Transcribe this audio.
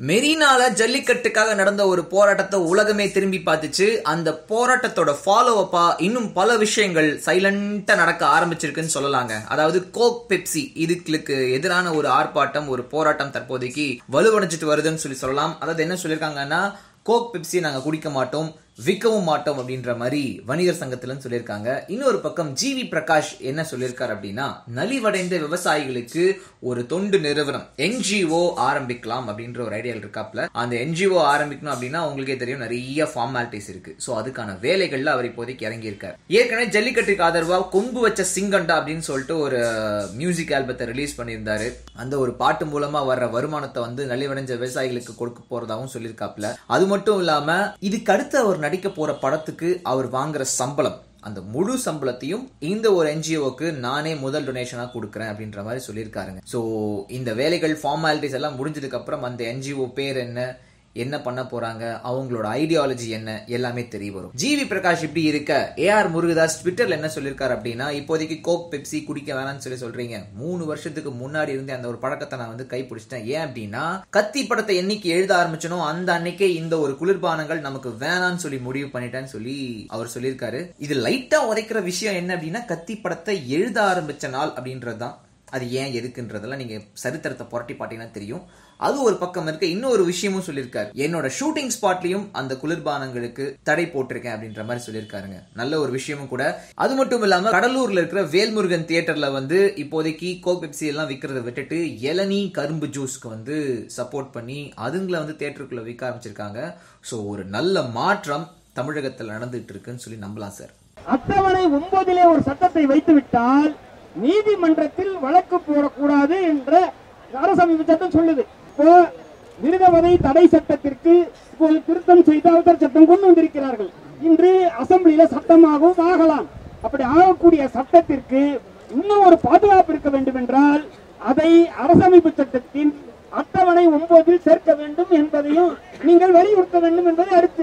மெரினால ஜல்லிக்கட்டுக்காக நடந்த ஒரு போராட்டத்தை உலகமே திரும்பி பார்த்துச்சு அந்த போராட்டத்தோட ஃபாலோ அப்பா இன்னும் பல விஷயங்கள் சைலண்டா நடக்க ஆரம்பிச்சிருக்குன்னு சொல்லலாங்க அதாவது கோக் பெப்சி இதுக்கு எதிரான ஒரு ஆர்ப்பாட்டம் ஒரு போராட்டம் தற்போதைக்கு வலுவடைஞ்சிட்டு வருதுன்னு சொல்லி சொல்லலாம் அதாவது என்ன சொல்லியிருக்காங்கன்னா கோக் பெப்சி நாங்க குடிக்க மாட்டோம் விற்கவும் மாட்டோம் அப்படின்ற மாதிரி வணிகர் சங்கத்துல சொல்லியிருக்காங்க இன்னொரு பக்கம் ஜிவி பிரகாஷ் என்ன சொல்லியிருக்காரு அப்படின்னா நலிவடைந்த விவசாயிகளுக்கு ஒரு தொண்டு நிறுவனம் என்ஜிஓ ஆரம்பிக்கலாம் அப்படின்ற ஒரு ஐடியா இருக்காப்ல அந்த என்ஜிஓ ஆரம்பிக்கணும் அப்படின்னா உங்களுக்கே தெரியும் நிறைய ஃபார்மாலிட்டிஸ் இருக்கு சோ அதுக்கான வேலைகள்ல அவர் இப்போதைக்கு இறங்கி இருக்காரு ஏற்கனவே ஜல்லிக்கட்டுக்கு ஆதரவா கொம்பு வச்ச சிங்கண்டா அப்படின்னு சொல்லிட்டு ஒரு மியூசிக் ஆல்பத்தை ரிலீஸ் பண்ணியிருந்தாரு அந்த ஒரு பாட்டு மூலமா வர்ற வருமானத்தை வந்து நலிவடைஞ்ச விவசாயிகளுக்கு கொடுக்க போறதாகவும் சொல்லியிருக்காப்ல அது மட்டும் இல்லாம இதுக்கு அடுத்து அவர் நடிக்க போற படத்துக்கு அவர் வாங்குற சம்பளம் அந்த முழு சம்பளத்தையும் இந்த ஒரு என்ஜிஓக்கு நானே முதல் டொனேஷனா கொடுக்குறேன் அப்படின்ற மாதிரி சொல்லியிருக்காருங்க சோ இந்த வேலைகள் ஃபார்மாலிட்டிஸ் எல்லாம் முடிஞ்சதுக்கு அப்புறம் அந்த என்ஜிஓ பேர் என்ன என்ன பண்ண போறாங்க அவங்களோட ஐடியாலஜி என்ன எல்லாமே தெரிய வரும் ஜிவி பிரகாஷ் இப்படி இருக்க ஏஆர் முருகதாஸ் ட்விட்டர்ல என்ன சொல்லியிருக்காரு அப்படின்னா இப்போதைக்கு கோக் பெப்சி குடிக்க வேணாம்னு சொல்லி சொல்றீங்க மூணு வருஷத்துக்கு முன்னாடி இருந்தே அந்த ஒரு பழக்கத்தை நான் வந்து கைப்பிடிச்சிட்டேன் ஏன் அப்படின்னா கத்தி படத்தை என்னைக்கு எழுத ஆரம்பிச்சனோ அந்த அன்னைக்கே இந்த ஒரு குளிர்பானங்கள் நமக்கு வேணாம்னு சொல்லி முடிவு பண்ணிட்டேன்னு சொல்லி அவர் சொல்லியிருக்காரு இது லைட்டா உதைக்கிற விஷயம் என்ன அப்படின்னா கத்தி படத்தை எழுத ஆரம்பிச்ச நாள் அப்படின்றதுதான் அது ஏன் எதுக்குன்றதெல்லாம் நீங்க சரித்திரத்தை புரட்டி பாத்தீங்கன்னா தெரியும் அது ஒரு பக்கம் இருக்க இன்னொரு விஷயமும் சொல்லியிருக்காரு என்னோட ஷூட்டிங் ஸ்பாட்லயும் அந்த குளிர்பானங்களுக்கு தடை போட்டிருக்கேன் அப்படின்ற மாதிரி சொல்லியிருக்காருங்க நல்ல ஒரு விஷயமும் கூட அது மட்டும் இல்லாம கடலூர்ல இருக்கிற வேல்முருகன் தியேட்டர்ல வந்து இப்போதைக்கு கோக் பெப்சி எல்லாம் விற்கிறத விட்டுட்டு இளநீ கரும்பு ஜூஸ்க்கு வந்து சப்போர்ட் பண்ணி அதுங்களை வந்து தியேட்டருக்குள்ள விற்க ஆரம்பிச்சிருக்காங்க ஸோ ஒரு நல்ல மாற்றம் தமிழகத்தில் நடந்துட்டு இருக்குன்னு சொல்லி நம்பலாம் சார் அட்டவணை ஒன்பதிலே ஒரு சட்டத்தை வைத்து விட்டால் நீதிமன்றத்தில் வழக்கு போடக்கூடாது என்ற அரசமைப்பு சட்டம் சொல்லுது இப்போ மிருகவதை தடை சட்டத்திற்கு இப்போது திருத்தம் செய்து அவசர சட்டம் கொண்டு வந்திருக்கிறார்கள் இன்று அசம்பிளியில சட்டமாகவும் ஆகலாம் அப்படி ஆகக்கூடிய சட்டத்திற்கு இன்னும் ஒரு பாதுகாப்பு இருக்க வேண்டும் என்றால் அதை அரசமைப்பு சட்டத்தின் அட்டவணை ஒன்பதில் சேர்க்க வேண்டும் என்பதையும் நீங்கள் வலியுறுத்த வேண்டும் என்பதை அடுத்து